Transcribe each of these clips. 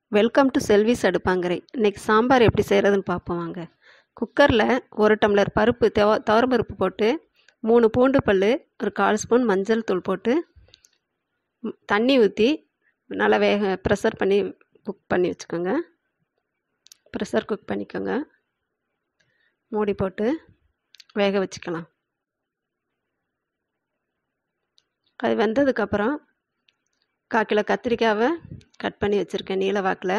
welcome to செல்விஸ் அடுப்பாங்கரை இன்றைக்கி சாம்பார் எப்படி செய்கிறதுன்னு பார்ப்போம் வாங்க குக்கரில் ஒரு டம்ளர் பருப்பு துவ துவரம்பருப்பு போட்டு மூணு பூண்டு பல் ஒரு கால் ஸ்பூன் மஞ்சள் தூள் போட்டு ம், தண்ணி ஊற்றி நல்லா வேக ப்ரெஷர் பண்ணி குக் பண்ணி வச்சுக்கோங்க ப்ரெஷர் குக் பண்ணிக்கோங்க மூடி போட்டு வேக வச்சுக்கலாம் அது வெந்ததுக்கப்புறம் கால் கிலோ கத்திரிக்காவை கட் பண்ணி வச்சுருக்கேன் நீல வாக்கில்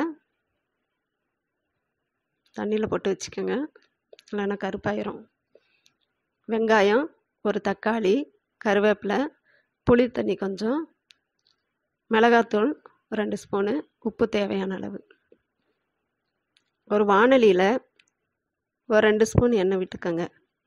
தண்ணியில் போட்டு வச்சுக்கோங்க இல்லைன்னா கருப்பாயிரும் வெங்காயம் ஒரு தக்காளி கருவேப்பிலை புளி தண்ணி கொஞ்சம் மிளகாத்தூள் ஒரு ரெண்டு ஸ்பூனு உப்பு தேவையான அளவு ஒரு வாணலியில் ஒரு ரெண்டு ஸ்பூன் எண்ணெய் விட்டுக்கோங்க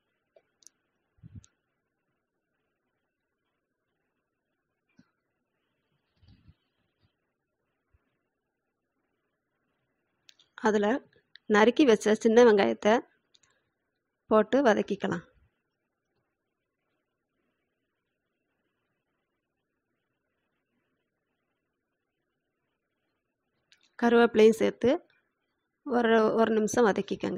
அதில் நறுக்கி வச்ச சின்ன வெங்காயத்தை போட்டு வதக்கிக்கலாம் கருவேப்பிலையும் சேர்த்து ஒரு ஒரு நிமிஷம் வதக்கிக்கங்க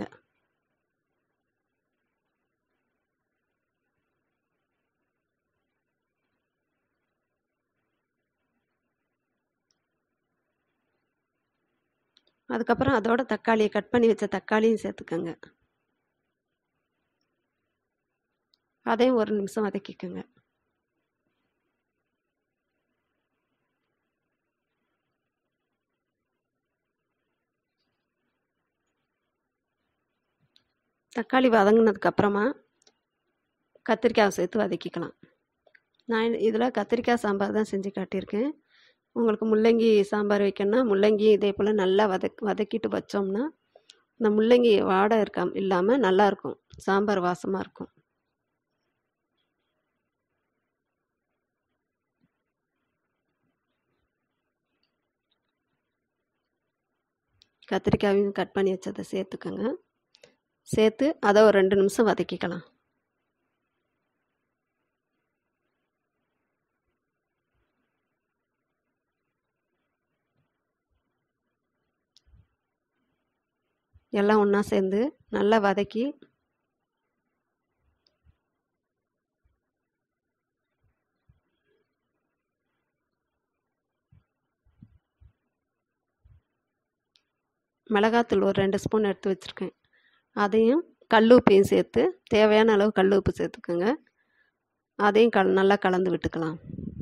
அதுக்கப்புறம் அதோட தக்காளியை கட் பண்ணி வச்ச தக்காளியும் சேர்த்துக்கோங்க அதையும் ஒரு நிமிஷம் வதக்கிக்கோங்க தக்காளி வதங்கினதுக்கு அப்புறமா கத்திரிக்காவை சேர்த்து வதக்கிக்கலாம் நான் இதில் கத்திரிக்காய் சாம்பார் தான் செஞ்சு காட்டியிருக்கேன் உங்களுக்கு முள்ளங்கி சாம்பார் வைக்கணும்னா முள்ளங்கி இதே போல் நல்லா வதக் வதக்கிட்டு வச்சோம்னா இந்த முள்ளங்கி வாடை இருக்கா இல்லாமல் நல்லாயிருக்கும் சாம்பார் வாசமாக இருக்கும் கத்திரிக்காயும் கட் பண்ணி வச்சதை சேர்த்துக்கோங்க சேர்த்து அதை ஒரு ரெண்டு நிமிஷம் வதக்கிக்கலாம் எல்லாம் ஒன்றா சேர்ந்து நல்லா வதக்கி மிளகாத்தூள் ஒரு ரெண்டு ஸ்பூன் எடுத்து வச்சுருக்கேன் அதையும் கல் உப்பையும் சேர்த்து தேவையான அளவு கல் உப்பு சேர்த்துக்கோங்க அதையும் கல் நல்லா கலந்து விட்டுக்கலாம்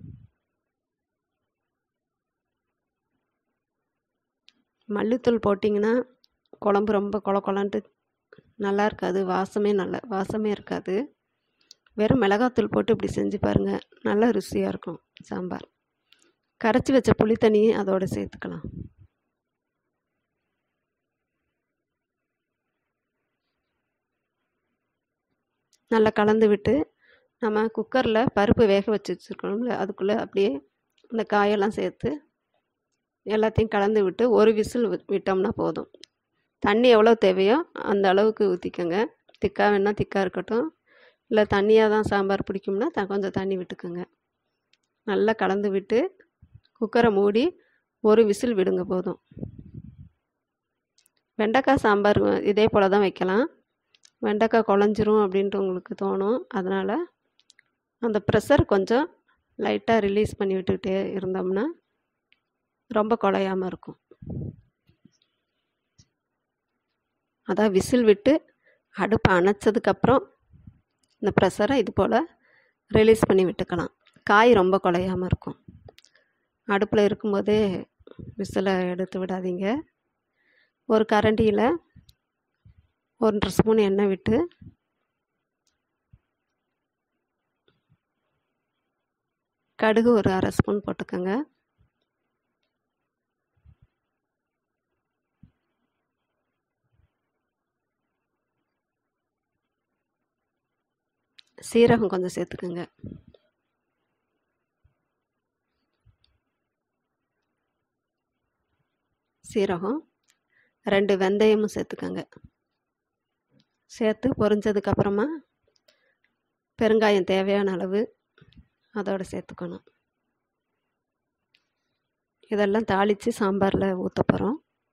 மல்லித்தூள் போட்டிங்கன்னா குழம்பு ரொம்ப கொல கொலன்ட்டு நல்லா இருக்காது வாசமே நல்ல வாசமே இருக்காது வெறும் மிளகாத்தூள் போட்டு இப்படி செஞ்சு பாருங்கள் நல்லா ருசியாக இருக்கும் சாம்பார் கரைச்சி வச்ச புளி தண்ணியும் அதோடு சேர்த்துக்கலாம் நல்லா கலந்து விட்டு நம்ம குக்கரில் பருப்பு வேக வச்சு வச்சுருக்கோம்ல அதுக்குள்ளே அப்படியே இந்த காயெல்லாம் சேர்த்து எல்லாத்தையும் கலந்து விட்டு ஒரு விசில் வி- விட்டோம்னா போதும் தண்ணி எவ்வளோ தேவையோ அந்த அளவுக்கு ஊற்றிக்கோங்க திக்காக வேணால் திக்காக இருக்கட்டும் இல்லை தண்ணியாக தான் சாம்பார் பிடிக்கும்னா த கொஞ்சம் தண்ணி விட்டுக்கோங்க நல்லா கலந்து விட்டு குக்கரை மூடி ஒரு விசில் விடுங்க போதும் வெண்டைக்காய் சாம்பார் வ- இதே போல் தான் வைக்கலாம் வெண்டைக்காய் குழஞ்சிரும் அப்படின்ட்டு உங்களுக்கு தோணும் அதனால் அந்த ப்ரெஷர் கொஞ்சம் லைட்டாக ரிலீஸ் பண்ணி விட்டுக்கிட்டே இருந்தோம்னா ரொம்ப குழையாமல் இருக்கும் அதான் விசில் விட்டு அடுப்பை அணைச்சதுக்கப்புறம் இந்த ப்ரெஷரை இது போல் ரிலீஸ் பண்ணி விட்டுக்கலாம் காய் ரொம்ப குழையாமல் இருக்கும் அடுப்பில் இருக்கும்போதே விசிலை எடுத்து விடாதீங்க ஒரு கரண்டியில் ஒன்றரை ஸ்பூன் எண்ணெய் விட்டு கடுகு ஒரு அரை ஸ்பூன் போட்டுக்கோங்க சீரகம் கொஞ்சம் சேர்த்துக்கோங்க சீரகம் ரெண்டு வெந்தயமும் சேர்த்துக்கோங்க சேர்த்து பொரிஞ்சதுக்கப்புறமா பெருங்காயம் தேவையான அளவு அதோடு சேர்த்துக்கணும் இதெல்லாம் தாளித்து சாம்பாரில் ஊற்ற போகிறோம்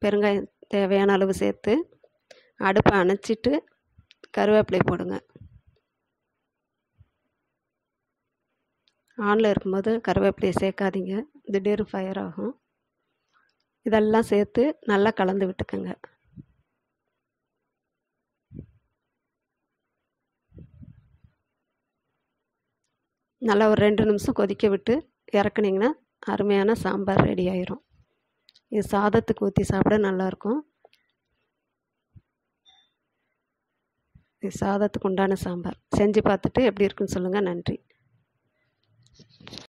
பெருங்காயம் தேவையான அளவு சேர்த்து அடுப்பை அணைச்சிட்டு கருவேப்பிலை போடுங்க ஆனில் இருக்கும்போது கருவேப்பிலையை சேர்க்காதீங்க திடீர்னு ஃபயர் ஆகும் இதெல்லாம் சேர்த்து நல்லா கலந்து விட்டுக்கோங்க நல்லா ஒரு ரெண்டு நிமிஷம் கொதிக்க விட்டு இறக்குனீங்கன்னா அருமையான சாம்பார் ரெடி ஆயிரும் இது சாதத்துக்கு ஊற்றி சாப்பிட நல்லாயிருக்கும் இது சாதத்துக்கு உண்டான சாம்பார் செஞ்சு பார்த்துட்டு எப்படி இருக்குன்னு சொல்லுங்கள் நன்றி